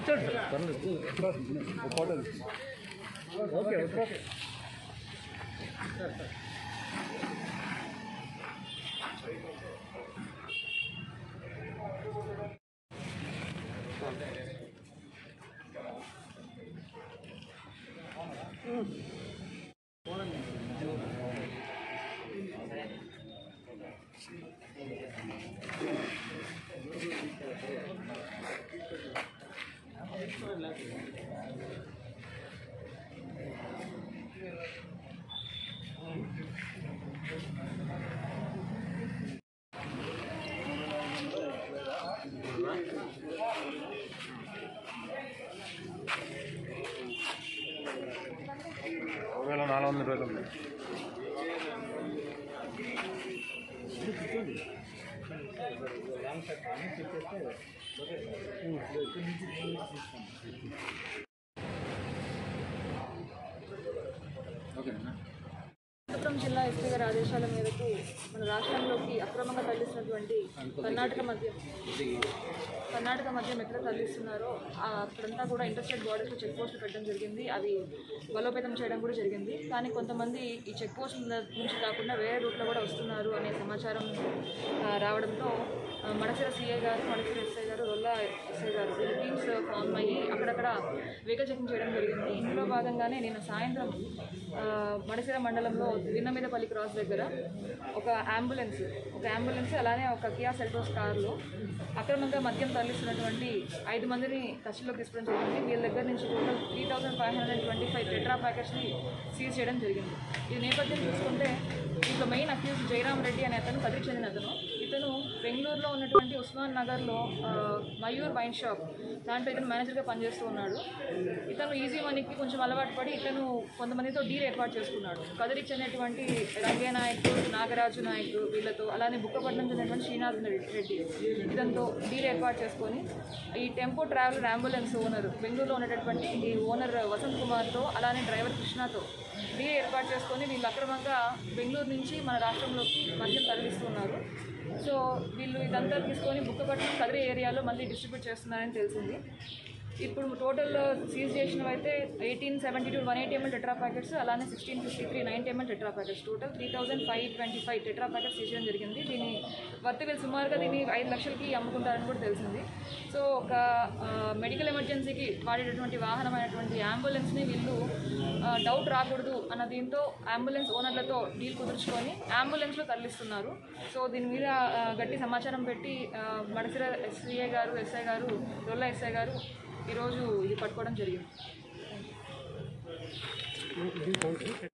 ఒకవేళ నాలుగు వందల రోజులు అనంతపురం జిల్లా ఎస్పీ గారి ఆదేశాల మేరకు మన రాష్ట్రంలోకి అక్రమంగా తరలిస్తున్నటువంటి కర్ణాటక మద్యం కర్ణాటక మద్యం ఎక్కడ తరలిస్తున్నారో ఆ అక్కడంతా కూడా ఇంటర్స్టేట్ బార్డర్స్ చెక్ పోస్టులు పెట్టడం జరిగింది అవి బలోపేతం చేయడం కూడా జరిగింది కానీ కొంతమంది ఈ చెక్ పోస్టుల నుంచి కాకుండా వేరే రూట్లో కూడా వస్తున్నారు అనే సమాచారం ఆ, రావడంతో ఆ, మడసిర సిఐ గారు మడసిర ఎస్ఐ గారు రొల్లా ఎస్ఐ గారు వీళ్ళ టీమ్స్ ఫామ్ అయ్యి అక్కడక్కడ వెహికల్ చెకింగ్ చేయడం జరిగింది ఇందులో భాగంగానే నిన్న సాయంత్రం ఆ, మడసిర మండలంలో విన్నమీదపల్లి క్రాస్ దగ్గర ఒక అంబులెన్స్ ఒక అంబులెన్స్ అలానే ఒక కియా సెల్టోస్ కారులో అక్రమంగా మద్యం తరలిస్తున్నటువంటి ఐదు మందిని కస్టడీలోకి తీసుకోవడం జరిగింది వీళ్ళ దగ్గర నుంచి total three thousand five hundred and twenty five tetra ప్యాకెట్స్ని సీజ్ చేయడం జరిగింది ఈ నేపథ్యం చూసుకుంటే దీంట్లో మెయిన్ అక్యూజ్ జయరామ్ రెడ్డి అనే అతను కదిరి చెందిన అతను ఇతను బెంగళూరులో ఉన్నటువంటి ఉస్మాన్ నగర్లో ఆ, మయూర్ వైన్ షాప్ దాంట్లో ఇతను మేనేజర్గా పనిచేస్తూ ఉన్నాడు ఇతను ఈజీ మనీకి కొంచెం అలవాటు పడి ఇతను కొంతమందితో డీల్ ఏర్పాటు చేసుకున్నాడు కదిరికి చెందినటువంటి రంగే నాయక్ నాగరాజు నాయక్ వీళ్ళతో అలానే బుక్కపట్నం చెందినటువంటి శ్రీనాథ్ రెడ్డి ఇతనితో డీల్ ఏర్పాటు చేసుకొని ఈ టెంపో ట్రావెలర్ అంబులెన్స్ ఓనర్ బెంగళూరులో ఉన్నటువంటి ఈ ఓనర్ వసంత్ కుమార్తో అలానే డ్రైవర్ కృష్ణతో డీల్ ఏర్పాటు చేసుకొని వీళ్ళు అక్రమంగా బెంగళూరు నుంచి మన రాష్ట్రంలోకి మద్యం తరలిస్తున్నారు సో వీళ్ళు ఇదంతా తీసుకొని బుక్కపట్నం కదిరి ఏరియాలో మళ్ళీ డిస్ట్రిబ్యూట్ చేస్తున్నారని తెలిసింది ఇప్పుడు టోటల్ సీజ్ చేసినవి అయితే eighteen seventy two one eighty ML tetra packets అలానే sixteen fifty three ninety ML tetra packets total three thousand five twenty five tetra packets seize చేయడం జరిగింది దీని వర్త్ వీళ్ళు సుమారుగా దీన్ని ఐదు లక్షలకి అమ్ముకుంటారని కూడా తెలిసింది సో ఒక మెడికల్ ఎమర్జెన్సీకి వాడేటటువంటి వాహనమైనటువంటి అంబులెన్స్ని వీళ్ళు డౌట్ రాకూడదు అన్న దీంతో అంబులెన్స్ ఓనర్లతో డీల్ కుదుర్చుకొని అంబులెన్స్లో తరలిస్తున్నారు సో దీని మీద ఆ, గట్టి సమాచారం పెట్టి ఆ, మడసిర ఎస్ఐ గారు ఎస్ఐ గారు రొల్లా ఎస్ఐ గారు ఈరోజు ఇది పట్టుకోవడం జరిగింది